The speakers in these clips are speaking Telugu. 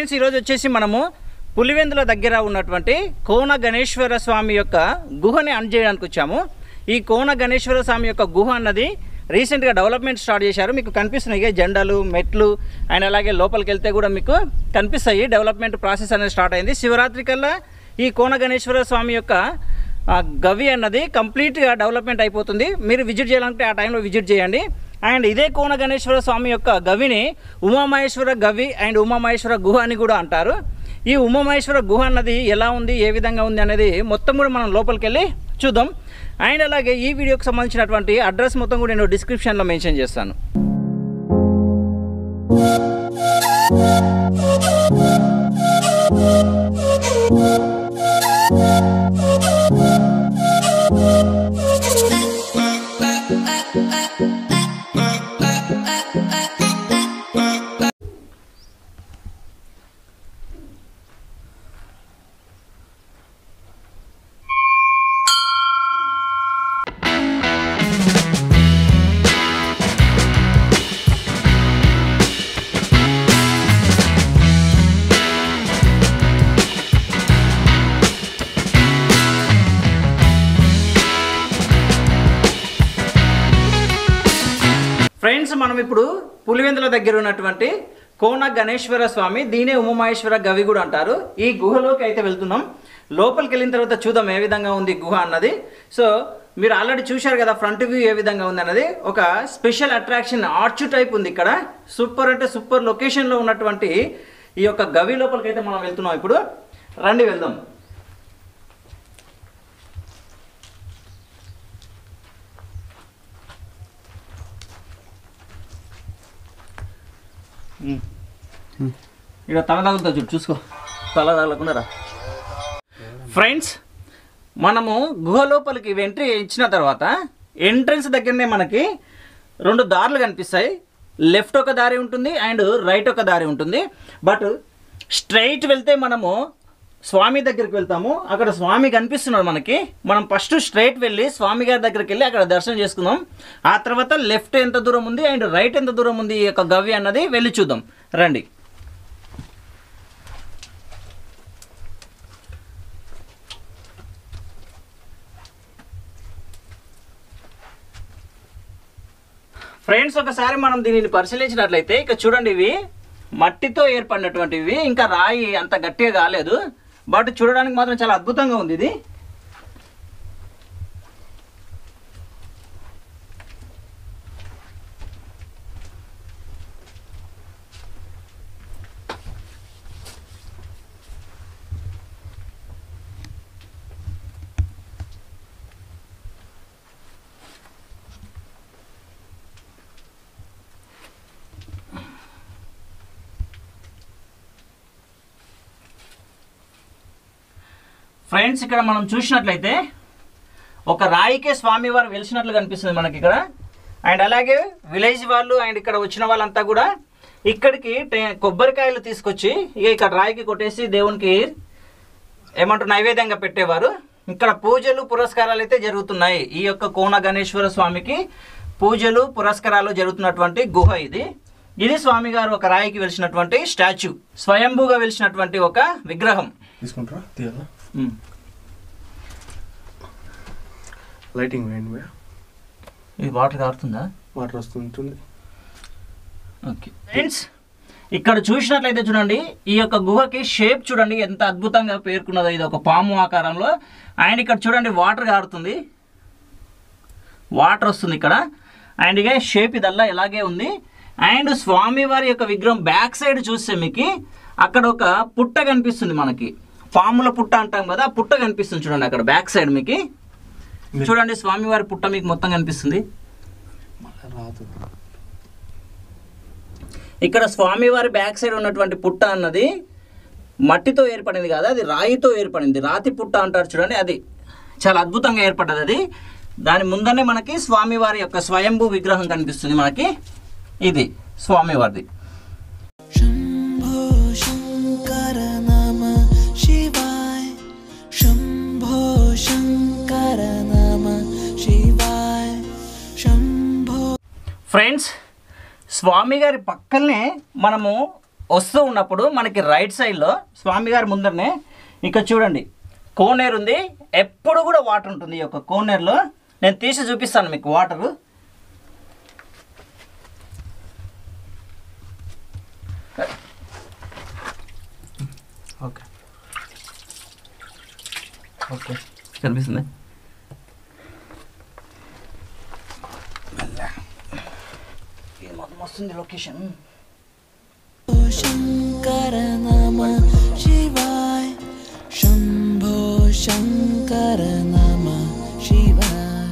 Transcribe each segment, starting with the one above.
ఫ్రెండ్స్ ఈరోజు వచ్చేసి మనము పులివెందుల దగ్గర ఉన్నటువంటి కోన గణేశ్వర స్వామి యొక్క గుహని అన్ చేయడానికి వచ్చాము ఈ కోన గణేశ్వర స్వామి యొక్క గుహ అన్నది రీసెంట్గా డెవలప్మెంట్ స్టార్ట్ చేశారు మీకు కనిపిస్తున్నాయి ఇక జెండాలు మెట్లు అండ్ అలాగే లోపలికి వెళ్తే కూడా మీకు కనిపిస్తాయి డెవలప్మెంట్ ప్రాసెస్ అనేది స్టార్ట్ అయింది శివరాత్రి కల్లా ఈ కోన గణేశ్వర స్వామి యొక్క ఆ, గవి అన్నది కంప్లీట్గా డెవలప్మెంట్ అయిపోతుంది మీరు విజిట్ చేయాలంటే ఆ టైంలో విజిట్ చేయండి అండ్ ఇదే కోన గణేశ్వర స్వామి యొక్క గవిని ఉమామహేశ్వర గవి అండ్ ఉమామహేశ్వర గుహ అని కూడా అంటారు ఈ ఉమామహేశ్వర గుహ అన్నది ఎలా ఉంది ఏ విధంగా ఉంది అనేది మొత్తం కూడా మనం లోపలికి వెళ్ళి చూద్దాం అండ్ అలాగే ఈ వీడియోకి సంబంధించినటువంటి అడ్రస్ మొత్తం కూడా నేను డిస్క్రిప్షన్లో మెన్షన్ చేస్తాను ఫ్రెండ్స్ మనం ఇప్పుడు పులివెందుల దగ్గర ఉన్నటువంటి కోన గణేశ్వర స్వామి దీనే ఉమామహేశ్వర గవి కూడా అంటారు ఈ గుహలోకి అయితే వెళ్తున్నాం లోపలికి వెళ్ళిన తర్వాత చూద్దాం ఏ విధంగా ఉంది గుహ అన్నది సో మీరు ఆల్రెడీ చూశారు కదా ఫ్రంట్ వ్యూ ఏ విధంగా ఉంది అన్నది ఒక స్పెషల్ అట్రాక్షన్ ఆర్చ్ టైప్ ఉంది ఇక్కడ సూపర్ అంటే సూపర్ లొకేషన్లో ఉన్నటువంటి ఈ యొక్క గవి లోపలికి అయితే మనం వెళ్తున్నాం ఇప్పుడు రండి వెళ్దాం ఇక్కడ తల తగులుతా చూడు చూసుకో తల తగలకుండా రా ఫ్రెండ్స్ మనము గుహ లోపలికి ఎంట్రీ ఇచ్చిన తర్వాత ఎంట్రన్స్ దగ్గరనే మనకి రెండు దారులు కనిపిస్తాయి లెఫ్ట్ ఒక దారి ఉంటుంది అండ్ రైట్ ఒక దారి ఉంటుంది బట్ స్ట్రైట్ వెళ్తే మనము స్వామి దగ్గరికి వెళ్తాము అక్కడ స్వామి కనిపిస్తున్నాడు మనకి మనం ఫస్ట్ స్ట్రైట్ వెళ్ళి స్వామి గారి దగ్గరికి వెళ్ళి అక్కడ దర్శనం చేసుకుందాం ఆ తర్వాత లెఫ్ట్ ఎంత దూరం ఉంది అండ్ రైట్ ఎంత దూరం ఉంది ఈ యొక్క గవి అన్నది వెళ్ళి చూద్దాం రండి ఫ్రెండ్స్ ఒకసారి మనం దీనిని పరిశీలించినట్లయితే ఇక చూడండి ఇవి మట్టితో ఏర్పడినటువంటివి ఇంకా రాయి అంత గట్టిగా కాలేదు బట్ చూడడానికి మాత్రం చాలా అద్భుతంగా ఉంది ఇది ఫ్రెండ్స్ ఇక్కడ మనం చూసినట్లయితే ఒక రాయికే స్వామి వారు వెలిసినట్లు కనిపిస్తుంది మనకి ఇక్కడ అండ్ అలాగే విలేజ్ వాళ్ళు అండ్ ఇక్కడ వచ్చిన వాళ్ళంతా కూడా ఇక్కడికి టే- కొబ్బరికాయలు తీసుకొచ్చి ఇక ఇక్కడ రాయికి కొట్టేసి దేవునికి ఏమంటారు నైవేద్యంగా పెట్టేవారు ఇక్కడ పూజలు పురస్కారాలు అయితే జరుగుతున్నాయి ఈ యొక్క కోన గణేశ్వర స్వామికి పూజలు పురస్కారాలు జరుగుతున్నటువంటి గుహ ఇది ఇది స్వామి గారు ఒక రాయికి వెలిసినటువంటి స్టాచ్యూ స్వయంభూగా వెలిసినటువంటి ఒక విగ్రహం తీసుకుంటారా తీయాలా ఉమ్. లైటింగ్ వేయండి భయ్యా ఇది వాటర్ కారుతుందా వాటర్ వస్తుంటుంది ఓకే ఫ్రెండ్స్ ఇక్కడ చూసినట్లయితే చూడండి ఈ యొక్క గుహకి షేప్ చూడండి ఎంత అద్భుతంగా పేర్కొన్నదో ఇది ఒక పాము ఆకారంలో అండ్ ఇక్కడ చూడండి వాటర్ కారుతుంది వాటర్ వస్తుంది ఇక్కడ అండ్ ఇక షేప్ ఇదల్లా ఇలాగే ఉంది అండ్ స్వామివారి యొక్క విగ్రహం బ్యాక్ సైడ్ చూస్తే మీకు అక్కడ ఒక పుట్ట కనిపిస్తుంది మనకి పాముల పుట్ట అంటాం కదా ఆ పుట్ట కనిపిస్తుంది చూడండి అక్కడ బ్యాక్ సైడ్ మీకు చూడండి స్వామివారి పుట్ట మీకు మొత్తం కనిపిస్తుంది మళ్ళీ రాదు ఇక్కడ స్వామివారి బ్యాక్ సైడ్ ఉన్నటువంటి పుట్ట అన్నది మట్టితో ఏర్పడింది కాదు అది రాయితో ఏర్పడింది రాతి పుట్ట అంటారు చూడండి అది చాలా అద్భుతంగా ఏర్పడ్డది అది దాని ముందనే మనకి స్వామివారి యొక్క స్వయంభూ విగ్రహం కనిపిస్తుంది మనకి ఇది స్వామివారిది शम्भो शङ्कर नम शिवाय शम्भो शङ्कर नम शिवाय शम्भो ఫ్రెండ్స్ స్వామి గారి పక్కనే మనము వస్తూ ఉన్నప్పుడు మనకి రైట్ సైడ్లో స్వామివారి ముందరనే ఇక్కడ చూడండి కోనేరు ఉంది ఎప్పుడు కూడా వాటర్ ఉంటుంది ఈ యొక్క కోనేరులో నేను తీసి చూపిస్తాను మీకు వాటరు ఓకే ఓకే కనిపిస్తుంది వస్తుంది లొకేషన్ शङ्कर नमः शिवाय शम्भो शङ्कर नमः शिवाय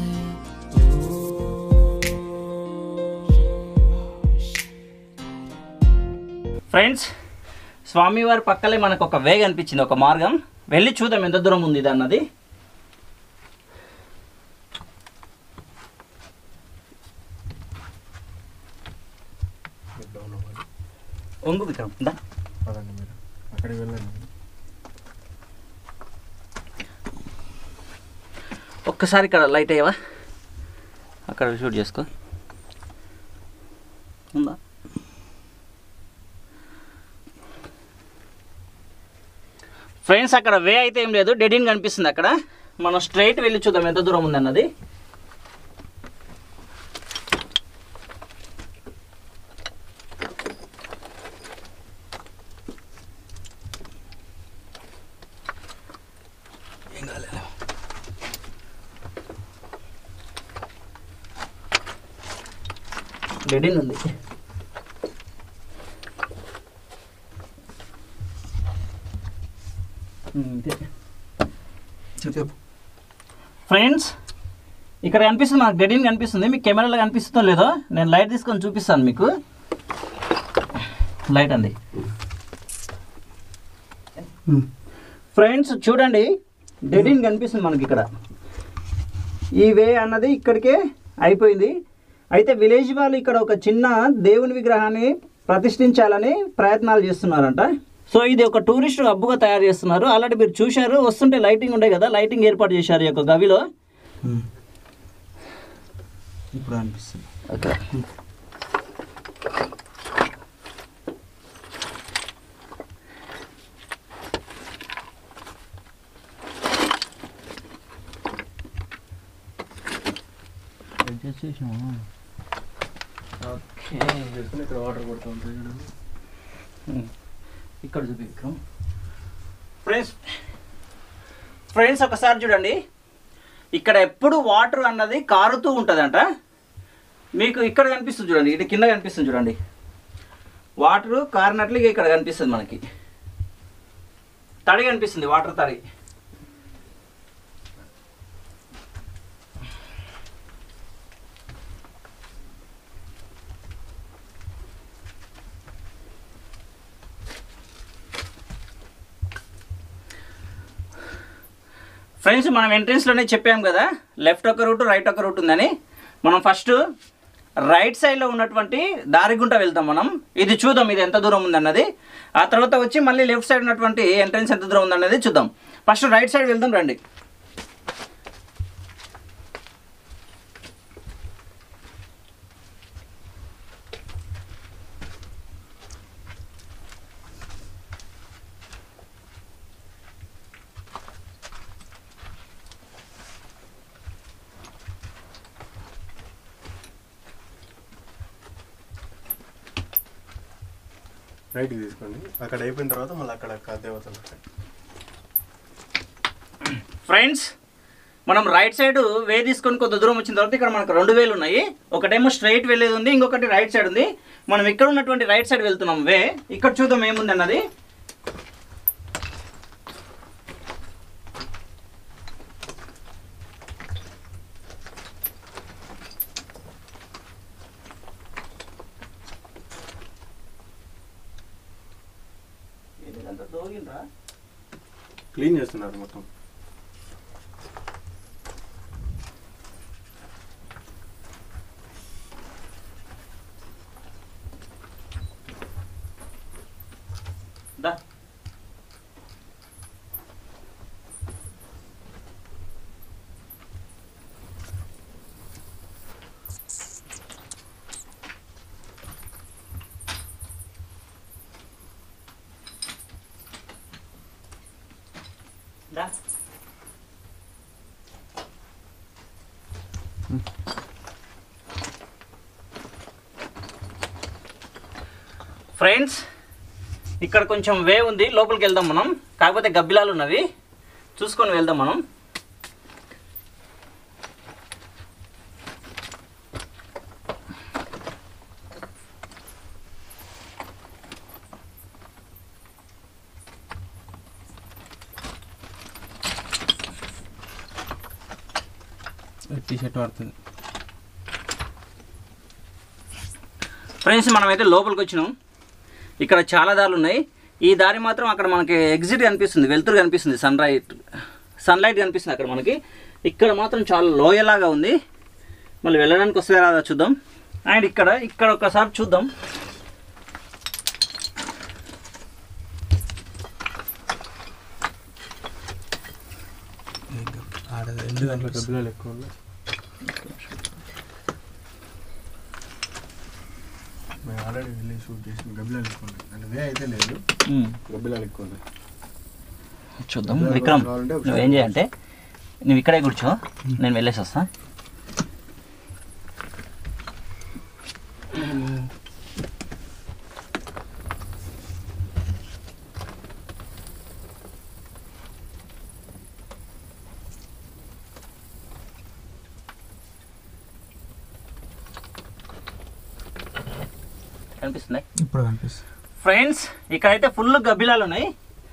ఫ్రెండ్స్ స్వామివారి పక్కలే మనకు ఒక వే కనిపించింది ఒక మార్గం వెళ్ళి చూద్దాం ఎంత దూరం ఉంది ఇది అన్నది మీరు డౌన్ అవ్వాలి ఒంగు విక్రమ్ దా పదండి మీరు అక్కడికి వెళ్ళండి ఒక్కసారి ఇక్కడ లైట్ అయ్యవా అక్కడ షూట్ చేసుకో ఉందా ఫ్రెండ్స్ అక్కడ వే అయితే ఏం లేదు డెడ్ ఇన్ కనిపిస్తుంది అక్కడ మనం స్ట్రైట్ వెళ్ళి చూద్దాం ఎంత దూరం ఉంది అన్నది డెడ్ ఇన్ ఉంది ఉమ్, ఇదే. చెప్పు ఫ్రెండ్స్ ఇక్కడ కనిపిస్తుంది మనకు డెడ్ ఇన్ కనిపిస్తుంది మీకు కెమెరాలో కనిపిస్తుందో లేదో నేను లైట్ తీసుకొని చూపిస్తాను మీకు లైట్ అండి ఫ్రెండ్స్ చూడండి డెడ్ ఇన్ కనిపిస్తుంది మనకి ఇక్కడ ఈ వే అన్నది ఇక్కడికే అయిపోయింది అయితే విలేజ్ వాళ్ళు ఇక్కడ ఒక చిన్న దేవుని విగ్రహాన్ని ప్రతిష్ఠించాలని ప్రయత్నాలు చేస్తున్నారంట సో ఇది ఒక టూరిస్ట్ హబ్బుగా తయారు చేస్తున్నారు ఆల్రెడీ మీరు చూశారు వస్తుంటే లైటింగ్ ఉండే కదా లైటింగ్ ఏర్పాటు చేశారు ఈ యొక్క గవిలో ఇప్పుడు అనిపిస్తుంది ఓకే ఓకే చేసుకుని ఇక్కడ వాటర్ కొడుతూ ఉంటుంది చూడండి ఇక్కడ చూపి విక్రమ్ ఫ్రెండ్స్ ఫ్రెండ్స్ ఒకసారి చూడండి ఇక్కడ ఎప్పుడు వాటర్ అన్నది కారుతూ ఉంటుందంట మీకు ఇక్కడ కనిపిస్తుంది చూడండి ఇటు కింద కనిపిస్తుంది చూడండి వాటర్ కారినట్లుగా ఇక్కడ కనిపిస్తుంది మనకి తడి కనిపిస్తుంది వాటర్ తడి ఫ్రెండ్స్ మనం ఎంట్రన్స్లోనే చెప్పాం కదా లెఫ్ట్ ఒక రూట్ రైట్ ఒక రూట్ ఉందని మనం ఫస్ట్ రైట్ సైడ్లో ఉన్నటువంటి దారిగుంట వెళ్తాం మనం ఇది చూద్దాం ఇది ఎంత దూరం ఉందన్నది ఆ తర్వాత వచ్చి మళ్ళీ లెఫ్ట్ సైడ్ ఉన్నటువంటి ఎంట్రన్స్ ఎంత దూరం ఉందన్నది చూద్దాం ఫస్ట్ రైట్ సైడ్ వెళ్దాం రండి రైట్కి తీసుకోండి అక్కడ అయిపోయిన తర్వాత మళ్ళీ అక్కడ క- దేవతలు ఉంటాయి ఫ్రెండ్స్ మనం రైట్ సైడ్ వే తీసుకొని కొంత దూరం వచ్చిన తర్వాత ఇక్కడ మనకు రెండు వేలు ఉన్నాయి ఒకటేమో స్ట్రైట్ వెళ్ళేది ఉంది ఇంకొకటి రైట్ సైడ్ ఉంది మనం ఇక్కడ ఉన్నటువంటి రైట్ సైడ్ వెళ్తున్నాం వే ఇక్కడ చూద్దాం ఏముంది అన్నది ఇదంతా దోగిండ్రా క్లీన్ చేస్తున్నారు మొత్తం దా ఫ్రెండ్స్ ఇక్కడ కొంచెం వే ఉంది లోపలికి వెళ్దాం మనం కాకపోతే గబ్బిలాలు ఉన్నవి చూసుకొని వెళ్దాం మనం టీ షర్ట్ పడుతుంది ఫ్రెండ్స్ మనమైతే లోపలికి వచ్చినాం ఇక్కడ చాలా దారులు ఉన్నాయి ఈ దారి మాత్రం అక్కడ మనకి ఎగ్జిట్ కనిపిస్తుంది వెలుతురు కనిపిస్తుంది సన్ రైట్ సన్లైట్ కనిపిస్తుంది అక్కడ మనకి ఇక్కడ మాత్రం చాలా లోయలాగా ఉంది మళ్ళీ వెళ్ళడానికి వస్తే రాదా చూద్దాం అండ్ ఇక్కడ ఇక్కడ ఒకసారి చూద్దాం ఆడ ఎందుకు దాంట్లో గబ్బిలాలు ఎక్కువ ఉన్నాయి మేము ఆల్రెడీ వెళ్ళి షూట్ చేసిన గబ్బిలాలు ఎక్కువ ఉన్నాయి అంటే వే అయితే లేదు గబ్బిలాలు ఎక్కువ ఉన్నాయి చూద్దాం విక్రమ్ నువ్వేం చేయంటే నువ్వు ఇక్కడే కూర్చో నేను వెళ్ళేసి వస్తా కనిపిస్తుంది ఇప్పుడు కనిపిస్తుంది ఫ్రెండ్స్ ఇక్కడైతే ఫుల్ గబ్బిలాలు ఉన్నాయి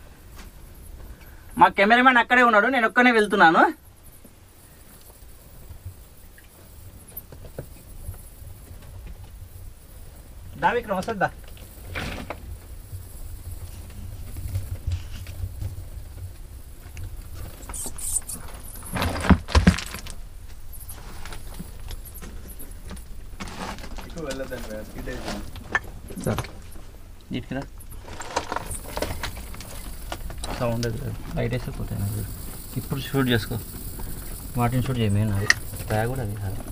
మా కెమెరామెన్ అక్కడే ఉన్నాడు నేను ఒక్కనే వెళ్తున్నాను దా విక్రమ్ వస్తుందా ఎక్కువ వెళ్ళదండి స్కిడ్ అవుతుంది సరే ఇటుకిరా సౌండ్ బయట వేస్తే పోతాయి నాకు ఇప్పుడు షూట్ చేసుకో వాటిని షూట్ చేయమే నాది బ్యాగ్ కూడా అది కాదు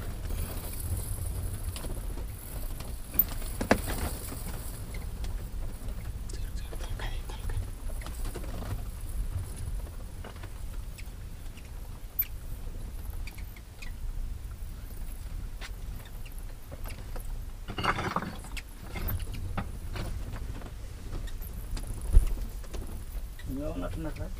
ఇంకా ఉన్నట్టున్నారు సార్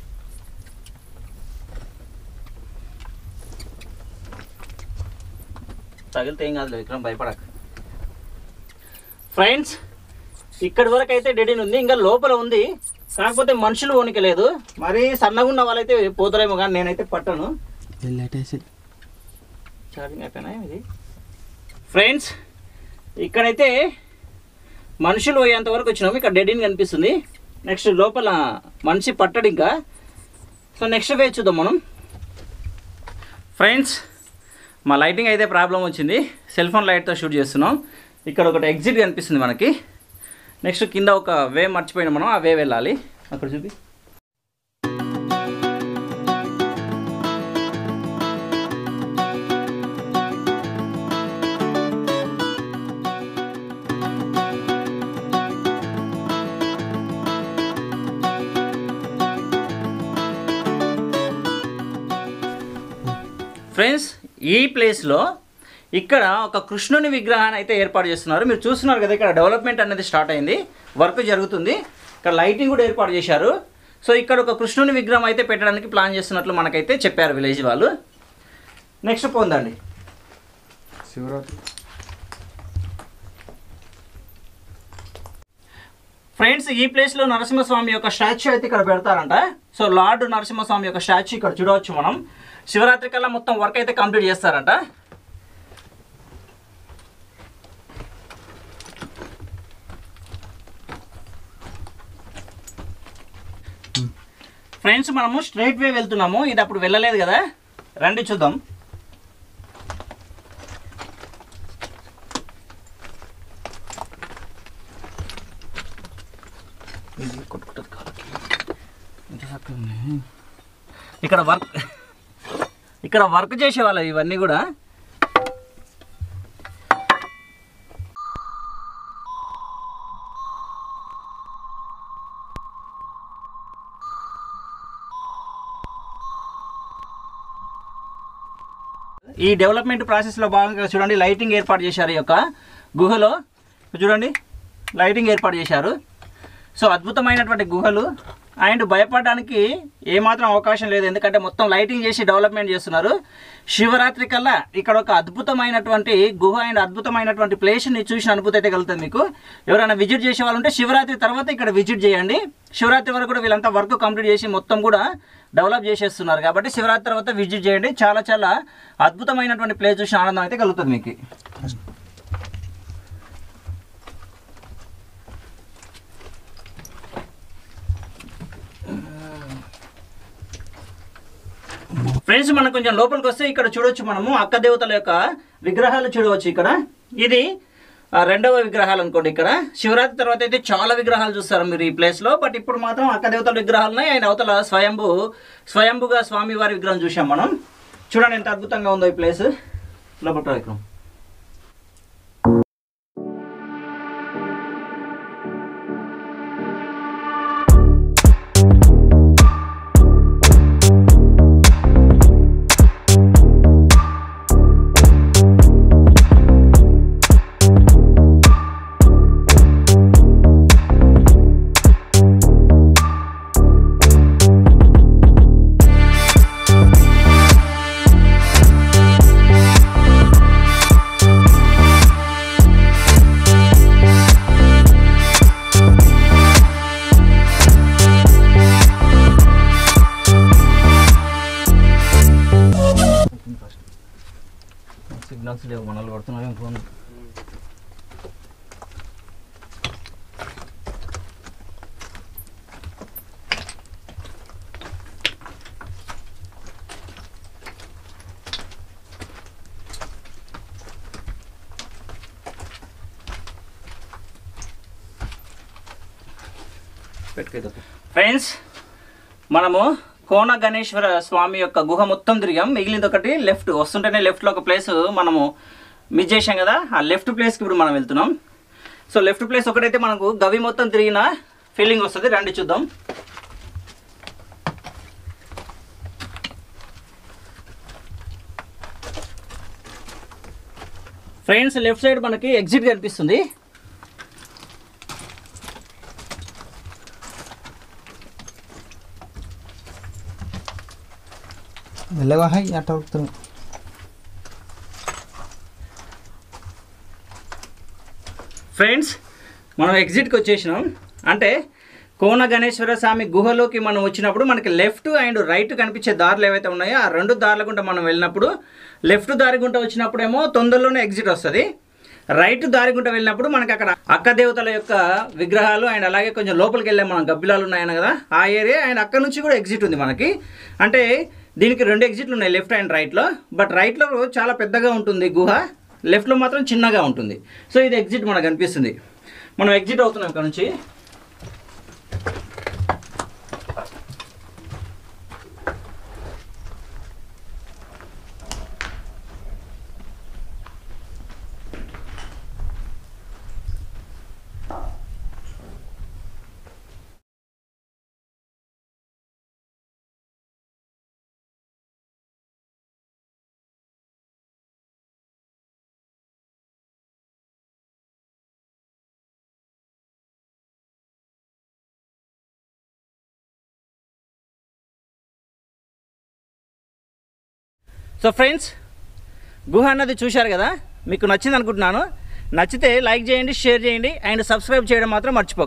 తగిలితే ఏం కాదు విక్రమ్ భయపడక ఫ్రెండ్స్ ఇక్కడి వరకు అయితే డెడిన్ ఉంది ఇంకా లోపల ఉంది కాకపోతే మనుషులు వణికలేదు మరీ సన్నగా ఉన్న వాళ్ళైతే పోతారేమో కానీ నేనైతే పట్టను వెళ్ళేటేసి ఛార్జింగ్ అయిపోయినా ఇది ఫ్రెండ్స్ ఇక్కడైతే మనుషులు పోయేంత వరకు వచ్చినాము ఇక్కడ డెడ్ ఇన్ కనిపిస్తుంది నెక్స్ట్ లోపల మనిషి పట్టడు ఇంకా సో నెక్స్ట్ వే చూద్దాం మనం ఫ్రెండ్స్ మా లైటింగ్ అయితే ప్రాబ్లం వచ్చింది సెల్ ఫోన్ లైట్తో షూట్ చేస్తున్నాం ఇక్కడ ఒకటి ఎగ్జిట్ కనిపిస్తుంది మనకి నెక్స్ట్ కింద ఒక వే మర్చిపోయినా మనం ఆ వే వెళ్ళాలి అక్కడ చూపి ఫ్రెండ్స్ ఈ ప్లేస్లో ఇక్కడ ఒక కృష్ణుని విగ్రహాన్ని అయితే ఏర్పాటు చేస్తున్నారు మీరు చూస్తున్నారు కదా ఇక్కడ డెవలప్మెంట్ అనేది స్టార్ట్ అయింది వర్క్ జరుగుతుంది ఇక్కడ లైటింగ్ కూడా ఏర్పాటు చేశారు సో ఇక్కడ ఒక కృష్ణుని విగ్రహం అయితే పెట్టడానికి ప్లాన్ చేస్తున్నట్లు మనకైతే చెప్పారు విలేజ్ వాళ్ళు నెక్స్ట్ పొందండి శివరాత్రి ఫ్రెండ్స్ ఈ ప్లేస్లో నరసింహస్వామి యొక్క స్టాచ్యూ అయితే ఇక్కడ పెడతారంట సో లార్డ్ నరసింహస్వామి యొక్క స్టాచ్యూ ఇక్కడ చూడవచ్చు మనం శివరాత్రి కల్లా మొత్తం వర్క్ అయితే కంప్లీట్ చేస్తారంట ఫ్రెండ్స్ మనము స్ట్రైట్ వే వెళ్తున్నాము ఇది అప్పుడు వెళ్ళలేదు కదా రండి చూద్దాం ఇది కొట్టుకుంటుంది కాలుకి. ఇంత చక్కగా ఉన్నాయి. ఇక్కడ వర్క్ ఇక్కడ వర్క్ చేసేవాళ్ళు ఇవన్నీ కూడా ఈ డెవలప్మెంట్ ప్రాసెస్లో భాగంగా చూడండి లైటింగ్ ఏర్పాటు చేశారు ఈ యొక్క గుహలో చూడండి లైటింగ్ ఏర్పాటు చేశారు సో అద్భుతమైనటువంటి గుహలు అండ్ భయపడడానికి ఏమాత్రం అవకాశం లేదు ఎందుకంటే మొత్తం లైటింగ్ చేసి డెవలప్మెంట్ చేస్తున్నారు శివరాత్రి కల్లా ఇక్కడ ఒక అద్భుతమైనటువంటి గుహ అండ్ అద్భుతమైనటువంటి ప్లేస్ని చూసిన అనుభూతి అయితే కలుగుతుంది మీకు ఎవరైనా విజిట్ చేసే వాళ్ళు ఉంటే శివరాత్రి తర్వాత ఇక్కడ విజిట్ చేయండి శివరాత్రి వరకు కూడా వీళ్ళంతా వర్క్ కంప్లీట్ చేసి మొత్తం కూడా డెవలప్ చేసేస్తున్నారు కాబట్టి శివరాత్రి తర్వాత విజిట్ చేయండి చాలా చాలా అద్భుతమైనటువంటి ప్లేస్ చూసిన ఆనందం అయితే కలుగుతుంది మీకు ఫ్రెండ్స్ మనం కొంచెం లోపలికి వస్తే ఇక్కడ చూడొచ్చు మనము అక్క దేవతల యొక్క విగ్రహాలు చూడవచ్చు ఇక్కడ ఇది ఆ, రెండవ విగ్రహాలు అనుకోండి ఇక్కడ శివరాత్రి తర్వాత అయితే చాలా విగ్రహాలు చూస్తారు మీరు ఈ ప్లేస్ లో బట్ ఇప్పుడు మాత్రం అక్క దేవతల విగ్రహాలు ఉన్నాయి ఆయన అవతల స్వయంభు స్వయంభుగా స్వామి వారి విగ్రహం చూసాం మనం చూడండి ఎంత అద్భుతంగా ఉందో ఈ ప్లేస్ లోపల విగ్రహం సిగ్నల్స్ లేవు మనల్ని కొడుతున్నాయి ఫోన్ ఫ్రెండ్స్ మనము కోన గణేశ్వర స్వామి యొక్క గుహ మొత్తం తిరిగాం మిగిలింది ఒకటి లెఫ్ట్ వస్తుంటేనే లెఫ్ట్లో ఒక ప్లేస్ మనము మిస్ చేసాం కదా ఆ లెఫ్ట్ ప్లేస్కి ఇప్పుడు మనం వెళ్తున్నాం సో లెఫ్ట్ ప్లేస్ ఒకటైతే మనకు గవి మొత్తం తిరిగిన ఫీలింగ్ వస్తుంది రండి చూద్దాం ఫ్రెండ్స్ లెఫ్ట్ సైడ్ మనకి ఎగ్జిట్ కనిపిస్తుంది మెల్లగా హై అట్ట ఉరుకుతుంది ఫ్రెండ్స్ మనం ఎగ్జిట్కి వచ్చేసినాం అంటే కోన గణేశ్వర స్వామి గుహలోకి మనం వచ్చినప్పుడు మనకి లెఫ్ట్ అండ్ రైట్ కనిపించే దారులు ఏవైతే ఉన్నాయో ఆ రెండు దారుల గుండా మనం వెళ్ళినప్పుడు లెఫ్ట్ దారి గుంట వచ్చినప్పుడేమో తొందరలోనే ఎగ్జిట్ వస్తుంది రైట్ దారి గుంట వెళ్ళినప్పుడు మనకి అక్కడ అక్క దేవతల యొక్క విగ్రహాలు అండ్ అలాగే కొంచెం లోపలికి వెళ్ళాం మనం గబ్బిలాలు ఉన్నాయని కదా ఆ ఏరియా అండ్ అక్కడ నుంచి కూడా ఎగ్జిట్ ఉంది మనకి అంటే దీనికి రెండు ఎగ్జిట్లు ఉన్నాయి లెఫ్ట్ అండ్ రైట్లో బట్ రైట్లో చాలా పెద్దగా ఉంటుంది గుహ లెఫ్ట్లో మాత్రం చిన్నగా ఉంటుంది సో ఇది ఎగ్జిట్ మనకు కనిపిస్తుంది మనం ఎగ్జిట్ అవుతున్నాం ఇక్కడ నుంచి సో ఫ్రెండ్స్ గుహ అన్నది చూశారు కదా మీకు నచ్చింది అనుకుంటున్నాను నచ్చితే లైక్ చేయండి షేర్ చేయండి అండ్ సబ్స్క్రైబ్ చేయడం మాత్రం మర్చిపోకండి